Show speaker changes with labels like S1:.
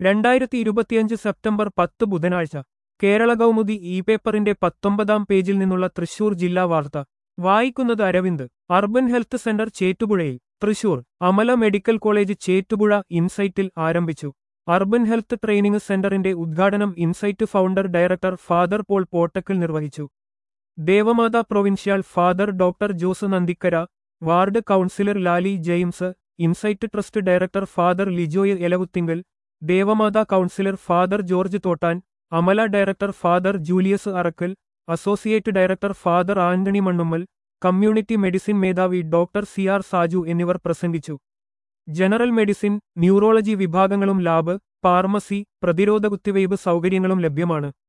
S1: രണ്ടായിരത്തി ഇരുപത്തിയഞ്ച് സെപ്റ്റംബർ പത്ത് ബുധനാഴ്ച കേരള കൗമുദി ഇ പേപ്പറിന്റെ പത്തൊമ്പതാം പേജിൽ നിന്നുള്ള തൃശൂർ ജില്ലാ വാർത്ത വായിക്കുന്നത് അരവിന്ദ് അർബൻ ഹെൽത്ത് സെന്റർ ചേറ്റുപുഴയിൽ തൃശൂർ അമല മെഡിക്കൽ കോളേജ് ചേറ്റുപുഴ ഇൻസൈറ്റിൽ ആരംഭിച്ചു അർബൻ ഹെൽത്ത് ട്രെയിനിംഗ് സെന്ററിന്റെ ഉദ്ഘാടനം Insight founder director Father Paul Pottakkal നിർവഹിച്ചു Devamatha provincial Father doctor Jose Nandikkara ward councillor Lali James Insight trust director Father Lijoy Elavuthingal Devamatha councillor Father George Thottan Amala director Father Julius Arackal associate director Father Antony Mannummal community medicine മേധാവി doctor C R Saju എന്നിവർ പ്രസംഗിച്ചു general medicine neurology വിഭാഗങ്ങളും lab pharmacy പ്രതിരോധ കുത്തിവയ്പ് സൗകര്യങ്ങളും ലഭ്യമാണ്